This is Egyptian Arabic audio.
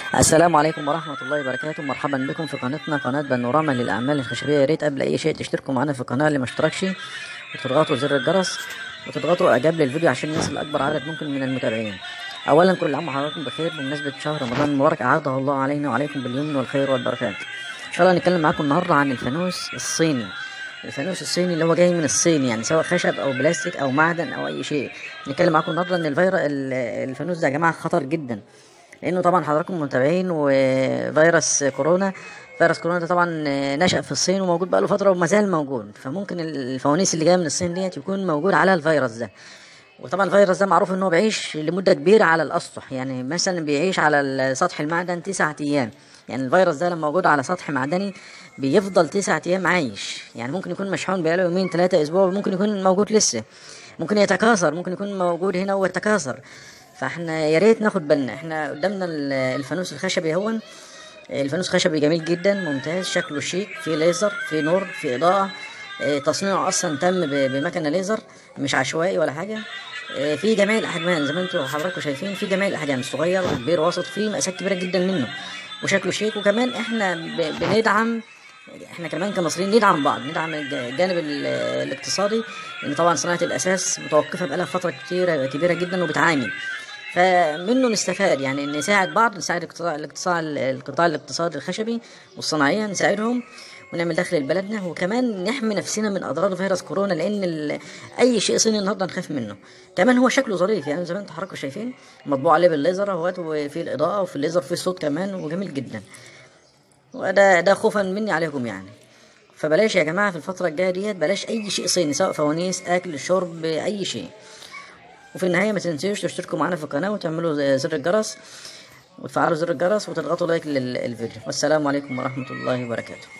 السلام عليكم ورحمة الله وبركاته مرحبا بكم في قناتنا قناة بانوراما للأعمال الخشبية يا ريت قبل أي شيء تشتركوا معنا في القناة اللي ما اشتركش وتضغطوا زر الجرس وتضغطوا إعجاب للفيديو عشان يصل أكبر عدد ممكن من المتابعين أولا كل عام وحضراتكم بخير بمناسبة شهر رمضان المبارك أعاده الله علينا وعليكم باليمن والخير والبركات إن شاء الله نتكلم معاكم النهاردة عن الفانوس الصيني الفانوس الصيني اللي هو جاي من الصين يعني سواء خشب او بلاستيك او معدن او اي شيء نتكلم معاكم النهارده ان الفيروس الفانوس ده يا جماعه خطر جدا لانه طبعا حضراتكم متابعين وفيروس كورونا فيروس كورونا ده طبعا نشأ في الصين وموجود بقاله فتره وما زال موجود فممكن الفوانيس اللي جايه من الصين ديت يكون موجود على الفيروس ده وطبعا الفيروس ده معروف ان هو بيعيش لمده كبيره على الاسطح يعني مثلا بيعيش على سطح المعدن تسعة ايام يعني الفيروس ده لما موجود على سطح معدني بيفضل تسعة ايام عايش يعني ممكن يكون مشحون بقاله يومين ثلاثة اسبوع وممكن يكون موجود لسه ممكن يتكاثر ممكن يكون موجود هنا ويتكاثر فاحنا يا ريت ناخد بالنا احنا قدامنا الفانوس الخشبي هون الفانوس خشبي جميل جدا ممتاز شكله شيك فيه ليزر فيه نور فيه اضاءة تصنيعه اصلا تم بمكنه ليزر مش عشوائي ولا حاجه في جميع الاحجام زي ما انتم حضراتكم شايفين في جميع الاحجام صغير وكبير وسط في مقاسات كبيره جدا منه وشكله شيك وكمان احنا بندعم احنا كمان كمصريين ندعم بعض ندعم الجانب الاقتصادي لان طبعا صناعه الاساس متوقفه بقالها فتره كتيره كبيره جدا وبتعاني فمنه نستفاد يعني نساعد بعض نساعد القطاع الاقتصاد القطاع الاقتصادي الخشبي والصناعيه نساعدهم ونعمل دخل لبلدنا وكمان نحمي نفسنا من اضرار فيروس كورونا لان اي شيء صيني النهارده نخاف منه كمان هو شكله ظريف يعني زي ما انتم حضراتكم شايفين مطبوع عليه بالليزر اهوت وفي الاضاءه وفي الليزر في صوت كمان وجميل جدا وده ده خوفا مني عليكم يعني فبلاش يا جماعه في الفتره الجايه ديت بلاش اي شيء صيني سواء فوانيس اكل شرب اي شيء وفي النهايه ما تنسوش تشتركوا معنا في القناه وتعملوا زر الجرس وتفعلوا زر الجرس وتضغطوا لايك للفيديو والسلام عليكم ورحمه الله وبركاته